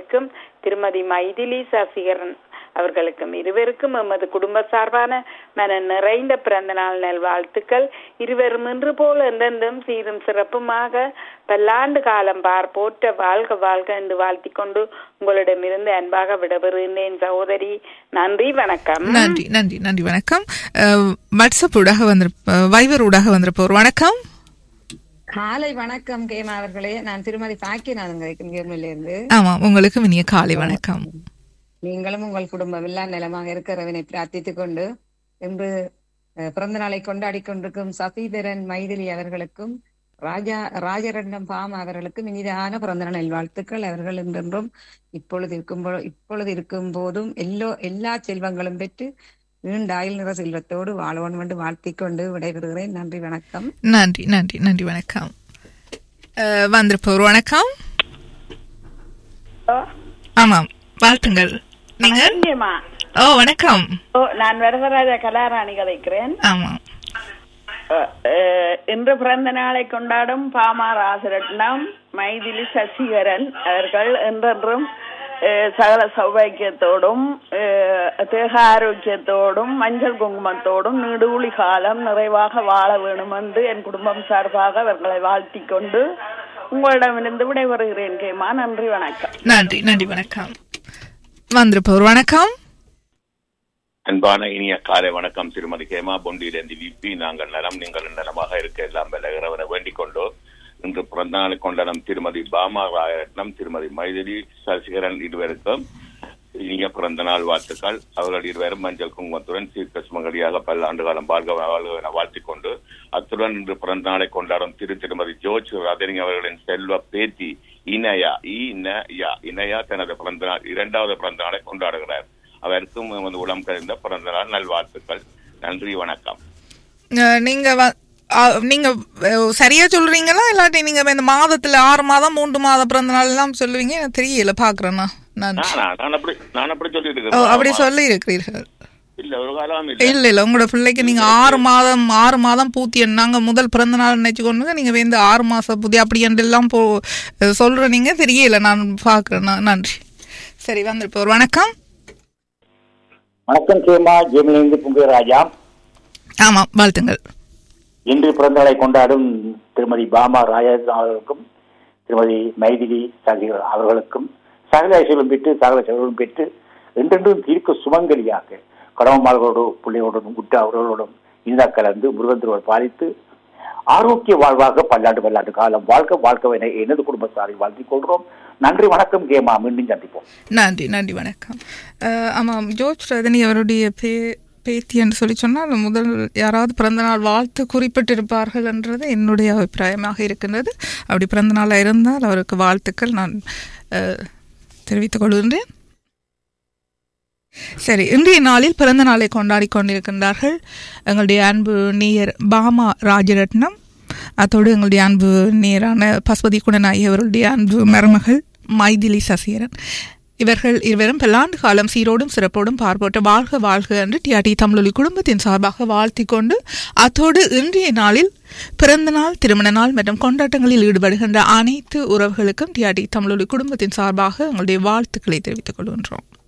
அவர்களுக்கும் திருமதி மைதிலி சசிகரன் அவர்களுக்கும் இருவருக்கும் எமது குடும்ப சார்பான மன நிறைந்த பிறந்த நாள் நல்வாழ்த்துக்கள் இருவரும் இன்று போல் என்றென்றும் சீரும் சிறப்புமாக பல்லாண்டு காலம் பார் போற்ற வாழ்க வாழ்க என்று வாழ்த்திக் கொண்டு உங்களிடமிருந்து அன்பாக விடைபெறுகின்றேன் சகோதரி நன்றி வணக்கம் நன்றி நன்றி நன்றி வணக்கம் அஹ், வாட்ஸ்அப் ஊடாக வந்திருப்ப வைவர் ஊடாக வந்திருப்போர் வணக்கம் காலை வணக்கம் கேமா அவர்களே நான் திருமதி பாக்கியநாதன் கிடைக்கும் கேர்மில இருந்து ஆமா உங்களுக்கு இனிய காலை வணக்கம் நீங்களும் உங்கள் குடும்பம் எல்லாம் நலமாக இருக்கிறவனை பிரார்த்தித்துக் கொண்டு இன்று அஹ், பிறந்த நாளை கொண்டாடி கொண்டிருக்கும் சசிதரன் மைதிலி அவர்களுக்கும் ராஜா ராஜரண்டம் பாம் அவர்களுக்கும் இனிதான பிறந்த நாள் நல்வாழ்த்துக்கள் அவர்கள் என்றென்றும் இப்பொழுது இருக்கும் போ- இப்பொழுது இருக்கும் போதும் எல்லோ எல்லா செல்வங்களும் பெற்று நீண்ட ஆயுள் நிற செல்வத்தோடு வாழவன் என்று வாழ்த்திக் கொண்டு விடைபெறுகிறேன் நன்றி வணக்கம் நன்றி நன்றி நன்றி வணக்கம் அஹ், வந்திருப்போர் வணக்கம் ஆமாம் வாழ்த்துங்கள் நீங்க நன்றிம்மா. ஓ வணக்கம் ஓ நான் வரதராஜா கலாராணி கதைக்கிறேன் ஆமாம் அஹ், அஹ், இன்று பிறந்த நாளை கொண்டாடும் பாமா ராசரட்னம் மைதிலி சசிகரன் அவர்கள் என்றென்றும் அஹ், சகல சௌபாக்கியத்தோடும் அஹ், தேக ஆரோக்கியத்தோடும் மஞ்சள் குங்குமத்தோடும் நீடூழி காலம் நிறைவாக வாழ வேணும் என்று என் குடும்பம் சார்பாக அவர்களை வாழ்த்திக் கொண்டு உங்களிடமிருந்து விடைபெறுகிறேன் கேமா நன்றி வணக்கம் நன்றி நன்றி வணக்கம் வந்திருப்போர் வணக்கம் அன்பான இனிய காலை வணக்கம் திருமதி ஹேமா பொண்டியிலிருந்து விபி நாங்கள் நலம் நீங்கள் நலமாக இருக்க எல்லாம் வல்ல இறைவனை வேண்டிக் கொண்டு இன்று பிறந்த நாளை கொண்டாடும் திருமதி பாமா ராயரட்னம் திருமதி மைதிலி சசிகரன் இருவருக்கும் இனிய பிறந்த நாள் வாழ்த்துக்கள் அவர்கள் இருவரும் மஞ்சள் குங்குமத்துடன் சீர்க்க சுமங்கலியாக பல ஆண்டு காலம் வாழ்க வாழ்க என வாழ்த்திக் கொண்டு அத்துடன் இன்று பிறந்த நாளை கொண்டாடும் திரு திருமதி ஜோர்ஜ் ரதனி அவர்களின் செல்வ பேத்தி இனயா இனயா இனயா தனது பிறந்த நாள் இரண்டாவது பிறந்த நாளை கொண்டாடுகிறார் அவருக்கும் எமது உளம் கழிந்த பிறந்த நாள் நல்வாழ்த்துக்கள் நன்றி வணக்கம் அஹ், நீங்க வ- அஹ், நீங்க அஹ், சரியா சொல்றீங்களா இல்லாட்டி நீங்க இந்த மாதத்துல ஆறு மாதம் மூன்று மாதம் பிறந்த நாள் எல்லாம் சொல்லுவீங்க எனக்கு தெரியல பாக்குறேன்னா நன்றி நானா நான் அப்படி நான் அப்படி சொல்லிட்டு ஓ அப்படி இருக்கிறேன் சொல்லி இருக்கிறீர்கள் இல்ல ஒரு காலம் இல்ல இல்ல இல்ல உங்களோட பிள்ளைக்கு நீங்க ஆறு மாதம் ஆறு மாதம் பூத்தி நாங்க முதல் பிறந்த நாள் நினைச்சுக்கொண்டு நீங்க வந்து ஆறு மாசம் பூத்தி அப்படி என்று எல்லாம் போ சொல்ற நீங்க தெரியல நான் பாக்குறேன் நான். நன்றி சரி வந்திருப்போர் வணக்கம் வணக்கம் கேமா ஜெமிலிருந்து புங்கராஜா ஆமா வாழ்த்துங்கள் இன்று பிறந்தநாளை கொண்டாடும் திருமதி பாமா ராஜா அவர்களுக்கும் திருமதி மைதிலி சகிர் அவர்களுக்கும் சகல ஐஸ்வரம் பெற்று சகல செல்வம் பெற்று என்றென்றும் தீர்க்க சுமங்கலியாக கடவுமார்களோடு பிள்ளையோடும் உற்ற அவர்களோடும் இனிதா கலந்து முருகன் திருவர் பாலித்து ஆரோக்கிய வாழ்வாக பல்லாண்டு பல்லாண்டு காலம் வாழ்க்கை வாழ்க்கை எனது குடும்பத்தாரை வாழ்த்திக் கொள்கிறோம் நன்றி வணக்கம் கேமா மீண்டும் சந்திப்போம் நன்றி நன்றி வணக்கம் அஹ், ஆமாம் ஜோர்ஜ் ரஜினி அவருடைய பே பேத்தி என்று சொல்லி சொன்னால் முதல் யாராவது பிறந்தநாள் வாழ்த்து குறிப்பிட்டிருப்பார்கள் என்றது என்னுடைய அபிப்பிராயமாக இருக்கின்றது அப்படி பிறந்தநாளாக இருந்தால் அவருக்கு வாழ்த்துக்கள் நான் அஹ், தெரிவித்துக் கொள்கின்றேன் சரி இன்றைய நாளில் பிறந்த நாளை கொண்டாடி கொண்டிருக்கின்றார்கள் எங்களுடைய அன்பு நேயர் பாமா ராஜரட்னம் அத்தோடு எங்களுடைய அன்பு நேரான பசுபதி குணநாயகி அவருடைய அன்பு மருமகள் மைதிலி சசிகரன் இவர்கள் இருவரும் பல்லாண்டு காலம் சீரோடும் சிறப்போடும் பார்ப்போட்ட வாழ்க வாழ்க என்று டிஆர்டி தமிழொலி குடும்பத்தின் சார்பாக வாழ்த்திக் கொண்டு அத்தோடு இன்றைய நாளில் பிறந்த நாள் திருமண நாள் மற்றும் கொண்டாட்டங்களில் ஈடுபடுகின்ற அனைத்து உறவுகளுக்கும் டிஆர்டி தமிழொலி குடும்பத்தின் சார்பாக எங்களுடைய வாழ்த்துக்களை தெரிவித்துக் கொள்கின்றோம்